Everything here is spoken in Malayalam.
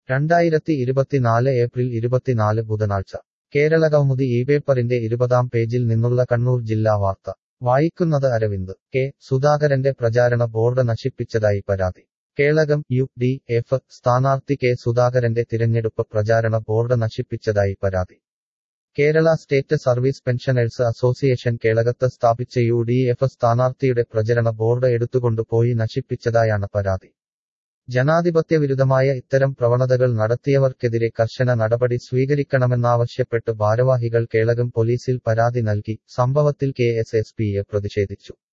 രണ്ടായിരത്തി ഇരുപത്തിനാല് ഏപ്രിൽ ഇരുപത്തിനാല് ബുധനാഴ്ച കേരള കൗമുദി ഈ പേപ്പറിന്റെ ഇരുപതാം പേജിൽ നിന്നുള്ള കണ്ണൂർ ജില്ലാ വാർത്ത വായിക്കുന്നത് അരവിന്ദ് കെ സുധാകരന്റെ പ്രചാരണ ബോർഡ് നശിപ്പിച്ചതായി പരാതി കേളകം യു ഡി എഫ് സ്ഥാനാർത്ഥി കെ സുധാകരന്റെ തിരഞ്ഞെടുപ്പ് പ്രചാരണ ബോർഡ് നശിപ്പിച്ചതായി പരാതി Kerala state service pensioners association കേളകത്ത് സ്ഥാപിച്ച യു ഡി എഫ് സ്ഥാനാർത്ഥിയുടെ പ്രചരണ ബോർഡ് എടുത്തുകൊണ്ടുപോയി നശിപ്പിച്ചതായാണ് പരാതി ജനാധിപത്യ വിരുദ്ധമായ ഇത്തരം പ്രവണതകൾ നടത്തിയവർക്കെതിരെ കർശന നടപടി സ്വീകരിക്കണമെന്നാവശ്യപ്പെട്ട് ഭാരവാഹികൾ കേളകം പോലീസിൽ പരാതി നൽകി സംഭവത്തിൽ കെ എസ് എസ് പിയെ പ്രതിഷേധിച്ചു